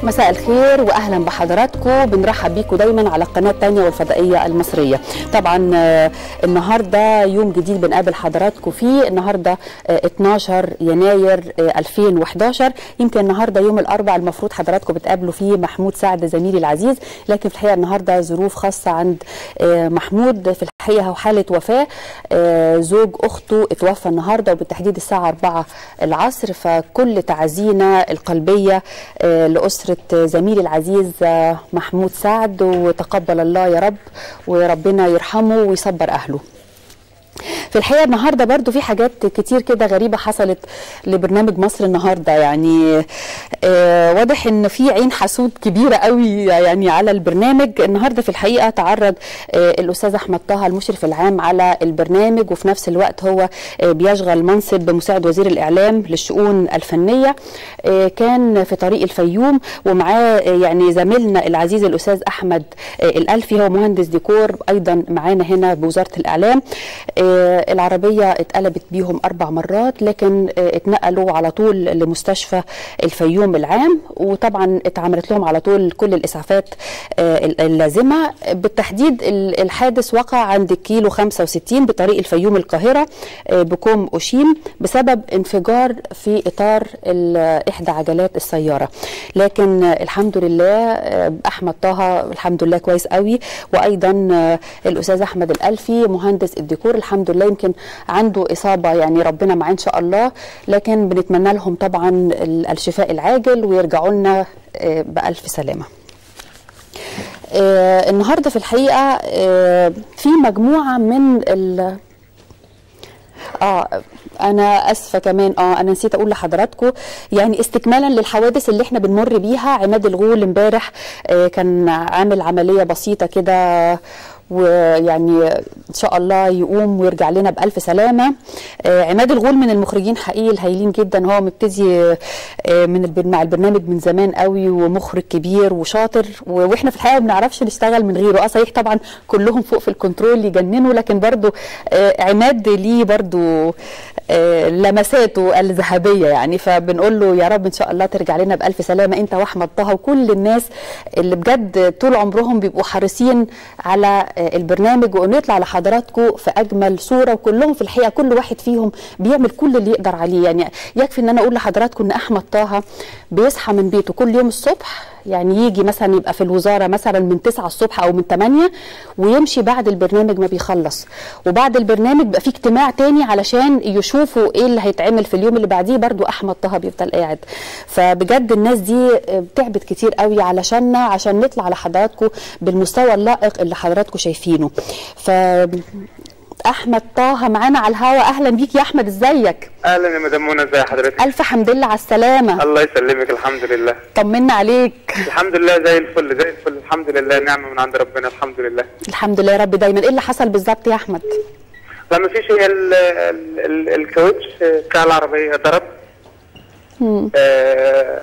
مساء الخير واهلا بحضراتكم بنرحب بيكم دايما على القناه الثانيه والفضائيه المصريه طبعا آه، النهارده يوم جديد بنقابل حضراتكم فيه النهارده آه، 12 يناير آه، 2011 يمكن النهارده يوم الاربعاء المفروض حضراتكم بتقابلوا فيه محمود سعد زميلي العزيز لكن في الحقيقه النهارده ظروف خاصه عند آه، محمود في الحقيقه هو حاله وفاه آه، زوج اخته اتوفى النهارده وبالتحديد الساعه 4 العصر فكل تعزينا القلبيه آه، لاسره زميلي العزيز آه، محمود سعد وتقبل الله يا رب وربنا يرحمه ويصبر اهله في الحقيقه النهارده برضو في حاجات كتير كده غريبه حصلت لبرنامج مصر النهارده يعني آه واضح ان في عين حسود كبيره قوي يعني على البرنامج النهارده في الحقيقه تعرض آه الاستاذ احمد طه المشرف العام على البرنامج وفي نفس الوقت هو آه بيشغل منصب مساعد وزير الاعلام للشؤون الفنيه آه كان في طريق الفيوم ومعاه آه يعني زميلنا العزيز الاستاذ احمد آه الالفي هو مهندس ديكور ايضا معانا هنا بوزاره الاعلام آه العربية اتقلبت بيهم أربع مرات لكن آه، اتنقلوا على طول لمستشفى الفيوم العام وطبعا اتعملت لهم على طول كل الإسعافات آه، اللازمة بالتحديد ال- الحادث وقع عند كيلو 65 بطريق الفيوم القاهرة آه، بكوم أوشيم بسبب انفجار في إطار ال- إحدى عجلات السيارة لكن آه، الحمد لله آه، أحمد طه الحمد لله كويس قوي وأيضا آه، الأستاذ أحمد الألفي مهندس الديكور الحمد لله يمكن عنده إصابة يعني ربنا معاه إن شاء الله لكن بنتمنى لهم طبعا ال- الشفاء العاجل ويرجعوا لنا آه، بألف سلامة آه، النهارده في الحقيقه آه، في مجموعه من ال اه انا اسفه كمان اه انا نسيت اقول لحضراتكم يعني استكمالا للحوادث اللي احنا بنمر بيها عماد الغول امبارح آه كان عامل عمليه بسيطه كده ويعني ان شاء الله يقوم ويرجع لنا بالف سلامه آه عماد الغول من المخرجين حقيقي الهايلين جدا هو مبتدي آه من البر- مع البرنامج من زمان قوي ومخرج كبير وشاطر و- واحنا في الحقيقه ما بنعرفش نشتغل من غيره اه صحيح طبعا كلهم فوق في الكنترول يجننوا لكن برضو آه عماد ليه برضو آه لمساته الذهبيه يعني فبنقول له يا رب ان شاء الله ترجع لنا بالف سلامه انت واحمد طه وكل الناس اللي بجد طول عمرهم بيبقوا حريصين على آه، البرنامج وانه يطلع لحضراتكم في اجمل صوره وكلهم في الحقيقه كل واحد فيهم بيعمل كل اللي يقدر عليه يعني يكفي ان انا اقول لحضراتكم ان احمد طه بيصحى من بيته كل يوم الصبح يعني يجي مثلا يبقى في الوزاره مثلا من 9 الصبح او من 8 ويمشي بعد البرنامج ما بيخلص وبعد البرنامج بيبقى في اجتماع تاني علشان يشوفوا ايه اللي هيتعمل في اليوم اللي بعديه برضو احمد طه بيفضل قاعد فبجد الناس دي تعبت كتير قوي علشاننا عشان نطلع لحضراتكم بالمستوى اللائق اللي حضراتكم شايفينه ف احمد طه معانا على الهوا اهلا بيك يا احمد ازيك اهلا يا مدام منى ازي حضرتك الف حمد لله على السلامه الله يسلمك الحمد لله طمنا عليك الحمد لله زي الفل زي الفل الحمد لله نعمه من عند ربنا الحمد لله الحمد لله يا رب دايما ايه اللي حصل بالظبط يا احمد لا ما فيش هي ال- ال- ال- الكاوتش بتاع العربيه ضرب آه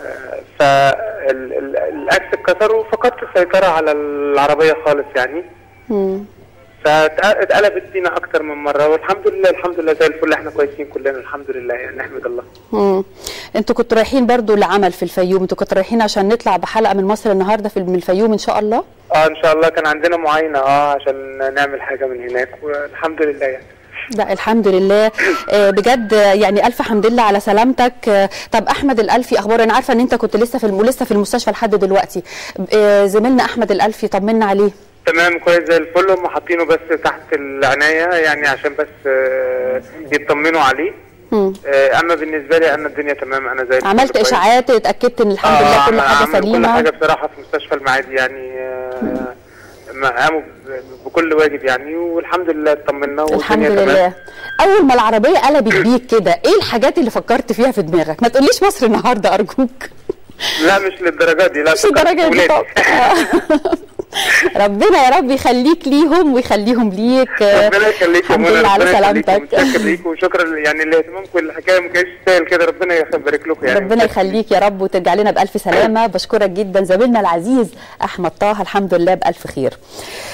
فالاكس اتكسر وفقدت السيطره على العربيه خالص يعني مم. فاتقلبت بينا اكتر من مره والحمد لله الحمد لله زي الفل احنا كويسين كلنا الحمد لله يعني نحمد الله مم. انتوا كنتوا رايحين برضو لعمل في الفيوم انتوا كنتوا رايحين عشان نطلع بحلقه من مصر النهارده في من الفيوم ان شاء الله اه ان شاء الله كان عندنا معاينه اه عشان نعمل حاجه من هناك والحمد لله يعني لا الحمد لله آه، بجد آه، يعني الف حمد لله على سلامتك آه، طب احمد الالفي اخبار انا عارفه ان انت كنت لسه في الم... لسه في المستشفى لحد دلوقتي آه، زميلنا احمد الالفي طمنا عليه تمام كويس زي الفل هم حاطينه بس تحت العناية يعني عشان بس آه، يطمنوا عليه مم. آه، اما بالنسبة لي انا الدنيا تمام انا زي الفل عملت كويس. اشاعات اتاكدت ان الحمد لله كل عم- حاجه عملوا كل سليمه حاجة بصراحة في مستشفى المعادي يعني آه، ما قاموا ب- بكل واجب يعني والحمد لله اطمنا الحمد والدنيا تمام. لله اول ما العربيه قلبت بيك كده ايه الحاجات اللي فكرت فيها في دماغك ما تقوليش مصر النهارده ارجوك لا مش للدرجة دي لا مش الدرجه دي ولادي. طبعا ربنا يا رب يخليك ليهم ويخليهم ليك ربنا يخليك يا الحمد منى لله على ربنا يخليك سلامتك ومتشكر ليك وشكرا يعني لاهتمامكم الحكايه ما كانتش تستاهل كده ربنا يبارك لكم يعني ربنا يخليك يا رب وترجع لنا بألف سلامة بشكرك جدا زميلنا العزيز أحمد طه الحمد لله بألف خير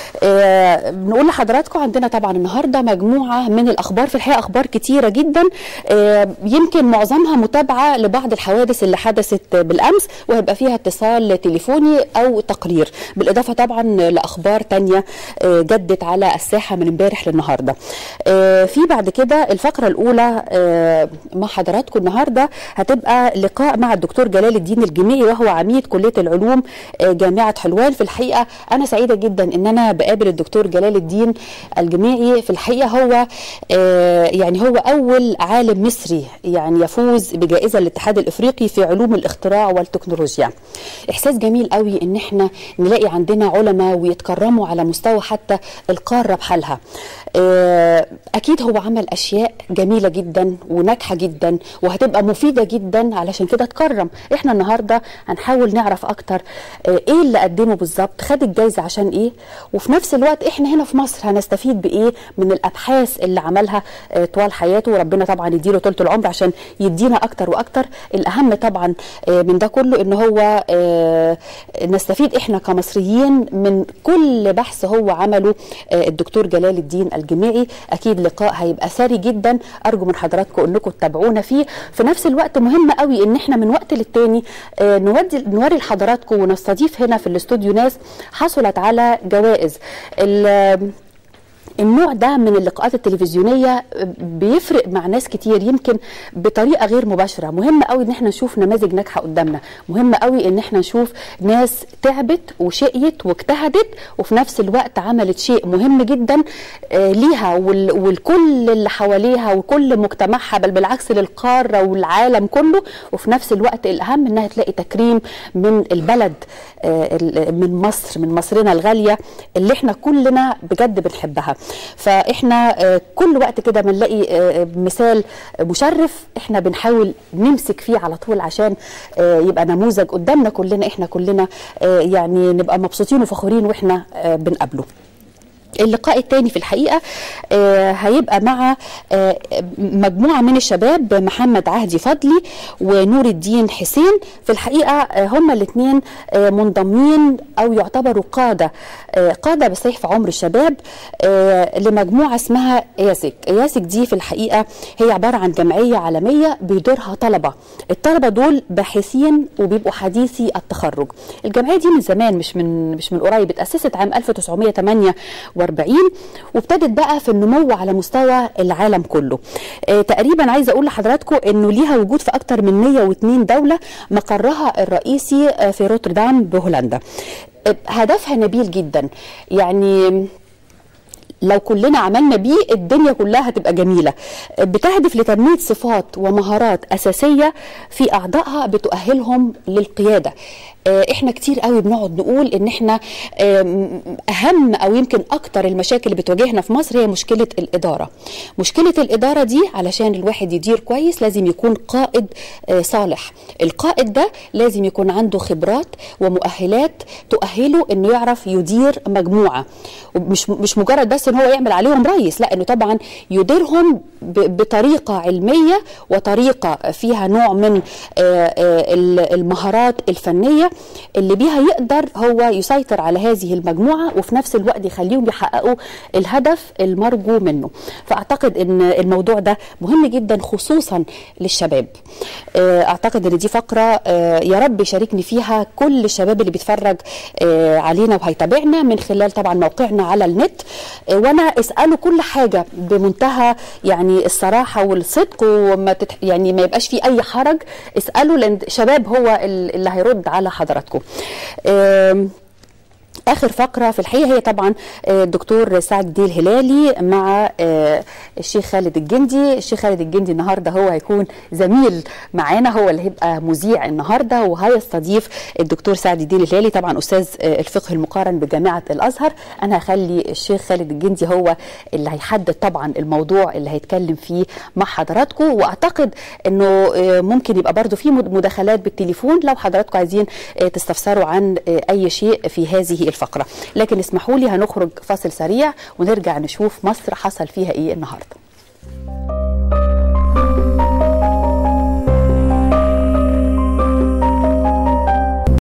آه، بنقول لحضراتكم عندنا طبعا النهارده مجموعه من الاخبار في الحقيقه اخبار كتيره جدا آه، يمكن معظمها متابعه لبعض الحوادث اللي حدثت بالامس وهيبقى فيها اتصال تليفوني او تقرير بالاضافه طبعا لاخبار تانية آه، جدت على الساحه من امبارح للنهارده آه، في بعد كده الفقره الاولى آه، مع حضراتكم النهارده هتبقى لقاء مع الدكتور جلال الدين الجميعي وهو عميد كليه العلوم آه، جامعه حلوان في الحقيقه انا سعيده جدا ان انا بقابل الدكتور جلال الدين الجميعي في الحقيقه هو آه، يعني هو اول عالم مصري يعني يفوز بجائزه الاتحاد الافريقي في علوم الاختراع والتكنولوجيا احساس جميل قوي ان احنا نلاقي عندنا علماء ويتكرموا على مستوى حتى القاره بحالها آه، اكيد هو عمل اشياء جميله جدا وناجحه جدا وهتبقى مفيده جدا علشان كده اتكرم احنا النهارده هنحاول نعرف اكتر آه، ايه اللي قدمه بالظبط خد الجايزه عشان ايه وفي نفس الوقت احنا هنا في مصر هنستفيد بايه من الابحاث اللي عملها آه، طوال حياته وربنا طبعا يديله طول العمر عشان يدينا اكتر واكتر الاهم طبعا آه، من ده كله ان هو آه، نستفيد احنا كمصريين من كل بحث هو عمله آه، الدكتور جلال الدين الجميعي اكيد لقاء هيبقى ثري جدا ارجو من حضراتكم انكم تتابعونا فيه في نفس الوقت مهم قوي ان احنا من وقت للتاني آه، نودي نوري لحضراتكم ونستضيف هنا في الاستوديو ناس حصلت على جوائز ال- النوع ده من اللقاءات التلفزيونيه بيفرق مع ناس كتير يمكن بطريقه غير مباشره مهم قوي ان احنا نشوف نماذج ناجحه قدامنا مهم قوي ان احنا نشوف ناس تعبت وشقيت واجتهدت وفي نفس الوقت عملت شيء مهم جدا آه، ليها وال- والكل اللي حواليها وكل مجتمعها بل بالعكس للقاره والعالم كله وفي نفس الوقت الاهم انها تلاقي تكريم من البلد آه، ال- من مصر من مصرنا الغاليه اللي احنا كلنا بجد بنحبها فاحنا آه، كل وقت كده ما نلاقي آه، مثال مشرف احنا بنحاول نمسك فيه على طول عشان آه، يبقى نموذج قدامنا كلنا احنا كلنا آه، يعني نبقى مبسوطين وفخورين واحنا آه، بنقابله اللقاء الثاني في الحقيقه آه، هيبقى مع آه، مجموعه من الشباب محمد عهدي فضلي ونور الدين حسين في الحقيقه آه، هما الاثنين منضمين او يعتبروا قاده آه، قاده بصيح في عمر الشباب آه، لمجموعه اسمها اياسك اياسك دي في الحقيقه هي عباره عن جمعيه عالميه بيديرها طلبه الطلبه دول باحثين وبيبقوا حديثي التخرج الجمعيه دي من زمان مش من مش من قريب اتاسست عام 1948 وابتدت بقى في النمو على مستوى العالم كله آه تقريبا عايزه اقول لحضراتكم انه ليها وجود في اكتر من 102 دوله مقرها الرئيسي آه في روتردام بهولندا آه هدفها نبيل جدا يعني لو كلنا عملنا بيه الدنيا كلها هتبقى جميلة بتهدف لتنمية صفات ومهارات أساسية في أعضائها بتؤهلهم للقيادة آه، احنا كتير قوي بنقعد نقول ان احنا آم، اهم او يمكن اكتر المشاكل اللي بتواجهنا في مصر هي مشكله الاداره مشكله الاداره دي علشان الواحد يدير كويس لازم يكون قائد آه، صالح القائد ده لازم يكون عنده خبرات ومؤهلات تؤهله انه يعرف يدير مجموعه مش مش مجرد بس ان هو يعمل عليهم رئيس لا انه طبعا يديرهم ب- بطريقه علميه وطريقه فيها نوع من آه، آه، ال- المهارات الفنيه اللي بيها يقدر هو يسيطر على هذه المجموعه وفي نفس الوقت يخليهم يحققوا الهدف المرجو منه فاعتقد ان الموضوع ده مهم جدا خصوصا للشباب آه، اعتقد ان دي فقره آه، يا رب يشاركني فيها كل الشباب اللي بيتفرج آه، علينا وهيتابعنا من خلال طبعا موقعنا على النت آه، وانا اساله كل حاجه بمنتهى يعني الصراحه والصدق وما تتح... يعني ما يبقاش في اي حرج اساله لان شباب هو ال- اللي هيرد على حضراتكم آم، اخر فقره في الحقيقه هي طبعا آه، الدكتور سعد الدين الهلالي مع آه، الشيخ خالد الجندي الشيخ خالد الجندي النهارده هو هيكون زميل معانا هو اللي هيبقى مذيع النهارده وهيستضيف الدكتور سعد الدين الهلالي طبعا استاذ آه، الفقه المقارن بجامعه الازهر انا هخلي الشيخ خالد الجندي هو اللي هيحدد طبعا الموضوع اللي هيتكلم فيه مع حضراتكم واعتقد انه آه، ممكن يبقى برضو في مد- مداخلات بالتليفون لو حضراتكم عايزين آه، تستفسروا عن آه، اي شيء في هذه الفقره لكن اسمحوا لي هنخرج فاصل سريع ونرجع نشوف مصر حصل فيها ايه النهارده